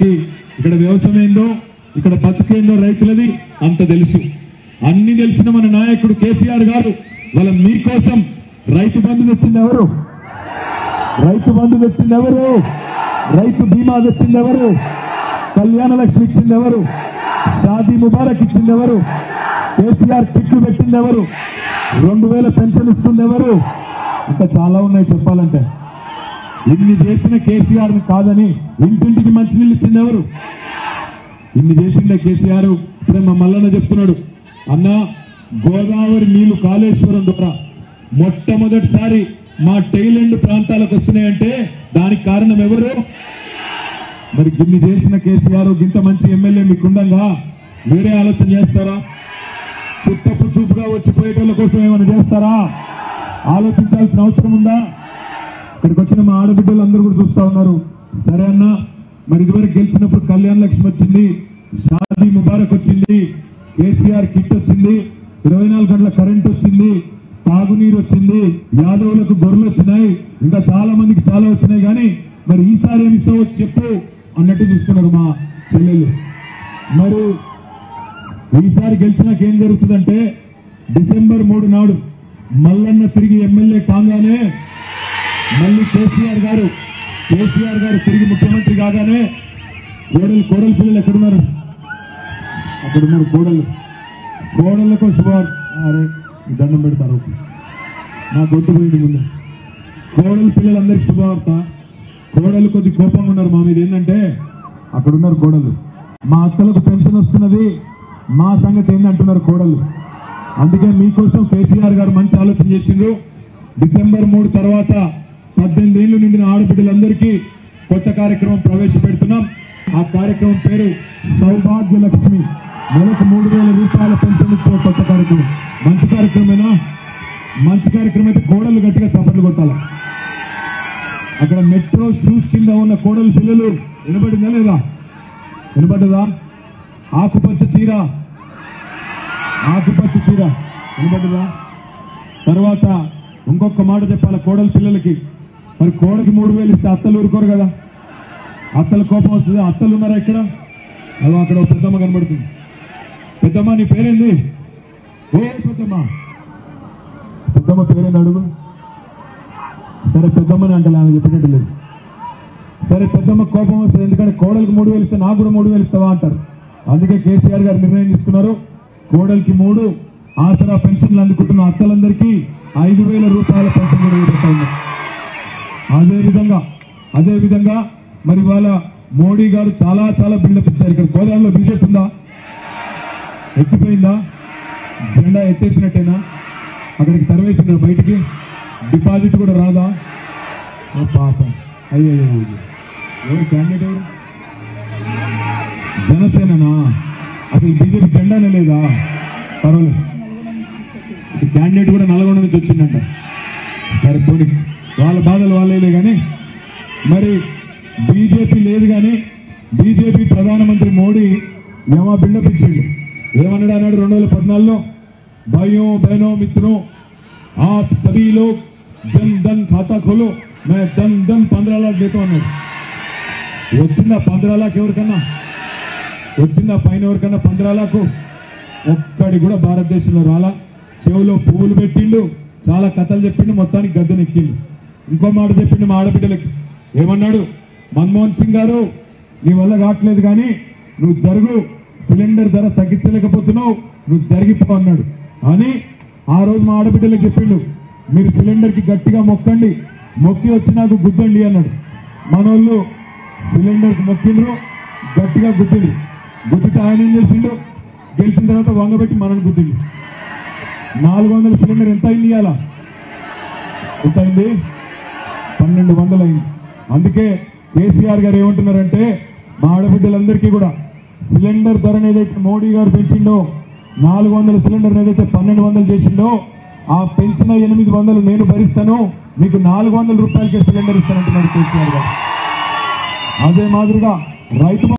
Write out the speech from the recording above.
వాళ్ళకి ఇక్కడ వ్యవసాయం ఏందో ఇక్కడ బతుకేందో రైతులది అంత తెలుసు అన్ని తెలిసిన మన నాయకుడు కేసీఆర్ గారు వాళ్ళ మీకోసం రైతు బంధు తెచ్చింది ఎవరు రైతు బంధు తెచ్చింది ఎవరు రైతు బీమా తెచ్చింది ఎవరు కళ్యాణ లక్ష్మి ఇచ్చింది ఎవరు షాదీ ముబారక్ ఇచ్చింది ఎవరు కేసీఆర్ కిట్లు పెట్టింది ఎవరు రెండు వేల పెన్షన్ ఇస్తుంది ఎవరు ఇంకా చాలా ఉన్నాయి చెప్పాలంటే ఇన్ని చేసిన కేసీఆర్ కాదని ఇంటింటికి మంచినీళ్ళు ఇచ్చింది ఎవరు ఇన్ని చేసిందే కేసీఆర్ ఇప్పుడే మా మల్లన్న చెప్తున్నాడు అన్న గోదావరి నీళ్లు కాళేశ్వరం ద్వారా మొట్టమొదటిసారి మా టైలెండ్ ప్రాంతాలకు వస్తున్నాయంటే దానికి కారణం ఎవరు మరి గిన్ని చేసిన కేసీఆర్ గింత మంచి ఎమ్మెల్యే మీకుండగా వేరే ఆలోచన చేస్తారా చుట్టపు చూపుగా వచ్చిపోయేటోళ్ళ కోసం ఏమైనా చేస్తారా ఆలోచించాల్సిన అవసరం ఉందా ఇక్కడికి వచ్చిన మా ఆడబిడ్డలు అందరూ కూడా చూస్తా ఉన్నారు సరే అన్న మరి ఇదివరకు గెలిచినప్పుడు కళ్యాణ లక్ష్మి వచ్చింది షాదీ ముబారక్ వచ్చింది కేసీఆర్ కిట్ వచ్చింది ఇరవై నాలుగు గంటల కరెంట్ వచ్చింది తాగునీరు వచ్చింది యాదవులకు గొర్రెలు వచ్చినాయి ఇంకా చాలా మందికి చాలా వచ్చినాయి కానీ మరి ఈసారి ఏమి ఇస్తావో చెప్పు అన్నట్టు చూస్తున్నారు మా చెల్లెళ్ళు మరి ఈసారి గెలిచినాక ఏం జరుగుతుందంటే డిసెంబర్ మూడు నాడు మల్లన్న తిరిగి ఎమ్మెల్యే కాగానే మళ్ళీ కేసీఆర్ గారు కేసీఆర్ గారు తిరిగి ముఖ్యమంత్రి కాగానే కోడలు కోడలు పిల్లలు ఎక్కడున్నారు అక్కడ ఉన్నారు కోడలు కోడళ్ళకు శుభవార్త అరే ఈ దండం పెడతారు నా గొంతు పోయింది ముందు కోడలు పిల్లలందరికీ శుభవార్త కోడలు కొద్ది కోపంగా ఉన్నారు మా మీద ఏంటంటే అక్కడ ఉన్నారు కోడలు మా అత్తలకు పెన్షన్ వస్తున్నది మా సంగతి ఏందంటున్నారు కోడలు అందుకే మీకోసం కేసీఆర్ గారు మంచి ఆలోచన చేసిండ్రు డిసెంబర్ మూడు తర్వాత పద్దెనిమిది ఏళ్ళు నిండిన ఆడబిడ్డలందరికీ కొత్త కార్యక్రమం ప్రవేశపెడుతున్నాం ఆ కార్యక్రమం పేరు సౌభాగ్య లక్ష్మి నెలకు మూడు వేల రూపాయల పెన్షన్ ఇచ్చే కొత్త కార్యక్రమం మంచి కార్యక్రమేనా మంచి కార్యక్రమం అయితే కోడలు గట్టిగా చప్పట్లు కొట్టాలి అక్కడ మెట్రో షూస్ కింద ఉన్న కోడలు పిల్లలు వినబడిందా లేదా వినబడ్డదా ఆకుపచ్చ చీర ఆకుపచ్చ చీర వినబడ్డదా తర్వాత ఇంకొక మాట చెప్పాలి కోడల పిల్లలకి మరి కోడకి మూడు వేలు ఇస్తే అత్తలు ఊరుకోరు కదా అత్తల కోపం వస్తుంది అత్తలు ఉన్నారా ఇక్కడ అదో అక్కడ ఓ పెద్దమ్మ కనబడుతుంది పెద్దమ్మ నీ పేరేంది ఓ పెద్దమ్మ పెద్దమ్మ పేరేంది అడుగు సరే పెద్దమ్మని అంటే ఆమె చెప్పినట్టు లేదు సరే పెద్దమ్మ కోపం వస్తుంది ఎందుకంటే కోడలికి మూడు వేలు ఇస్తే నాకు కూడా మూడు వేలు ఇస్తావా అంటారు అందుకే కేసీఆర్ గారు నిర్ణయం తీసుకున్నారు కోడలికి మూడు ఆసరా పెన్షన్లు అందుకుంటున్న అత్తలందరికీ ఐదు వేల రూపాయల పెన్షన్ కూడా ఇవ్వబోతా ఉన్నారు అదే విధంగా అదే విధంగా మరి వాళ్ళ మోడీ గారు చాలా చాలా బిల్డప్ ఇచ్చారు ఇక్కడ గోదావరిలో బీజేపీ ఉందా ఎక్కిపోయిందా జెండా ఎత్తేసినట్టేనా అక్కడికి తరవేసిందా బయటికి డిపాజిట్ కూడా రాదా ఓ పాపం అయ్యో అయ్యో, అయ్యో. ఎవరు క్యాండిడేట్ ఎవరు జనసేననా అసలు బీజేపీ జెండానే లేదా పర్వాలేదు అసలు క్యాండిడేట్ కూడా నల్గొండ నుంచి వచ్చిందంట సరే పోనీ వాళ్ళ బాధలు వాళ్ళేలే కానీ మరి బీజేపీ లేదు కానీ బీజేపీ ప్రధానమంత్రి మోడీ ఏమా బిల్డప్ ఇచ్చిండు ఏమన్నాడు అన్నాడు రెండు వేల పద్నాలుగులో భాइयों बहनों मित्रों आप सभी लोग जन धन खाता खोलो मैं धन धन पंद्रह लाख देता అన్నాడు వచ్చిందా పంద్రా లాక్ ఎవరికన్నా వచ్చిందా పైన ఎవరికన్నా పంద్రా లాకు ఒక్కడి కూడా భారతదేశంలో రాలా చెవులో పువ్వులు పెట్టిండు చాలా కథలు చెప్పిండు మొత్తానికి గద్దెనెక్కిండు ఇంకో మాట చెప్పిండు మా ఆడబిడ్డలకి ఏమన్నాడు మన్మోహన్ సింగ్ గారు నీ వల్ల కావట్లేదు కానీ నువ్వు జరుగు సిలిండర్ ధర తగ్గించలేకపోతున్నావు నువ్వు జరిగిపో అన్నాడు అని ఆ రోజు మా ఆడబిడ్డలకు చెప్పిండు మీరు సిలిండర్ కి గట్టిగా మొక్కండి మొక్కి వచ్చి నాకు గుద్దండి అన్నాడు మనోళ్ళు సిలిండర్ కి మొక్కిండ్రు గట్టిగా గుద్దిండు గుద్దితే ఆయన ఏం చేసిండు గెలిచిన తర్వాత వంగబెట్టి మనల్ని గుద్దిండు నాలుగు వందల సిలిండర్ ఎంత అయింది ఇవాళ ఎంత అయింది పన్నెండు వందలు అయింది అందుకే కేసీఆర్ గారు ఏమంటున్నారంటే మా ఆడబిడ్డలందరికీ కూడా సిలిండర్ ధరను ఏదైతే మోడీ గారు పెంచిండో నాలుగు వందల సిలిండర్ ఏదైతే పన్నెండు వందలు చేసిండో ఆ పెంచిన ఎనిమిది వందలు నేను భరిస్తాను మీకు నాలుగు వందల రూపాయలకే సిలిండర్ ఇస్తానంటున్నాడు కేసీఆర్ గారు అదే మాదిరిగా రైతు